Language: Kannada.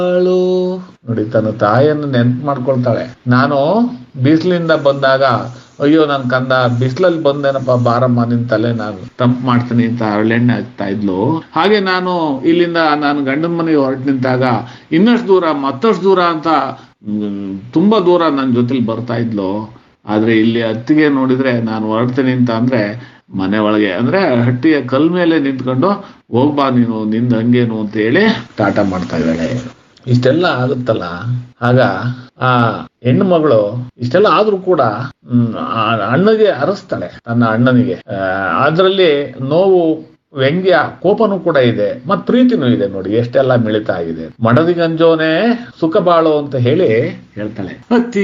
ಅವಳು ನೋಡಿ ತನ್ನ ತಾಯಿಯನ್ನು ನೆನ್ಪು ಮಾಡ್ಕೊಳ್ತಾಳೆ ನಾನು ಬಿಸಿಲಿಂದ ಬಂದಾಗ ಅಯ್ಯೋ ನನ್ ಕಂದ ಬಿಸಿಲಲ್ಲಿ ಬಂದೇನಪ್ಪ ಬಾರಮ್ಮ ನಿನ್ ತಲೆ ನಾನು ತಂಪು ಮಾಡ್ತೀನಿ ಅಂತ ಹರಳೆಣ್ಣೆ ಹಚ್ತಾ ಇದ್ಲು ಹಾಗೆ ನಾನು ಇಲ್ಲಿಂದ ನಾನು ಗಂಡನ ಮನೆಗೆ ಹೊರಟು ನಿಂತಾಗ ಇನ್ನಷ್ಟು ದೂರ ಮತ್ತಷ್ಟು ದೂರ ಅಂತ ಮ್, ತುಂಬಾ ದೂರ ನನ್ನ ಜೊತೆಲಿ ಬರ್ತಾ ಇದ್ಲು ಆದ್ರೆ ಇಲ್ಲಿ ಅತ್ತಿಗೆ ನೋಡಿದ್ರೆ ನಾನು ಹೊರಡ್ತೀನಿ ಅಂತ ಅಂದ್ರೆ ಮನೆ ಒಳಗೆ ಅಂದ್ರೆ ಹಟ್ಟಿಯ ಕಲ್ ಮೇಲೆ ನಿಂತ್ಕೊಂಡು ಹೋಗ್ಬಾ ನೀನು ನಿಂದ ಹಂಗೇನು ಅಂತ ಹೇಳಿ ಟಾಟಾ ಮಾಡ್ತಾ ಇದ್ದಾಳೆ ಇಷ್ಟೆಲ್ಲ ಆಗುತ್ತಲ್ಲ ಆಗ ಆ ಹೆಣ್ಣು ಮಗಳು ಇಷ್ಟೆಲ್ಲ ಆದ್ರೂ ಕೂಡ ಹ್ಮ್, ಆ ಅಣ್ಣಗೆ ಅರಸ್ತಾಳೆ ತನ್ನ ಅಣ್ಣನಿಗೆ ಅದರಲ್ಲಿ ನೋವು ವ್ಯಂಗ್ಯ ಕೋಪನೂ ಕೂಡ ಇದೆ ಮತ್ ಪ್ರೀತಿನೂ ಇದೆ ನೋಡಿ ಎಷ್ಟೆಲ್ಲ ಮಿಳಿತ ಆಗಿದೆ ಮಡದಿ ಗಂಜೋನೆ ಸುಖ ಬಾಳು ಅಂತ ಹೇಳಿ ಹೇಳ್ತಾಳೆ ಅತ್ತಿ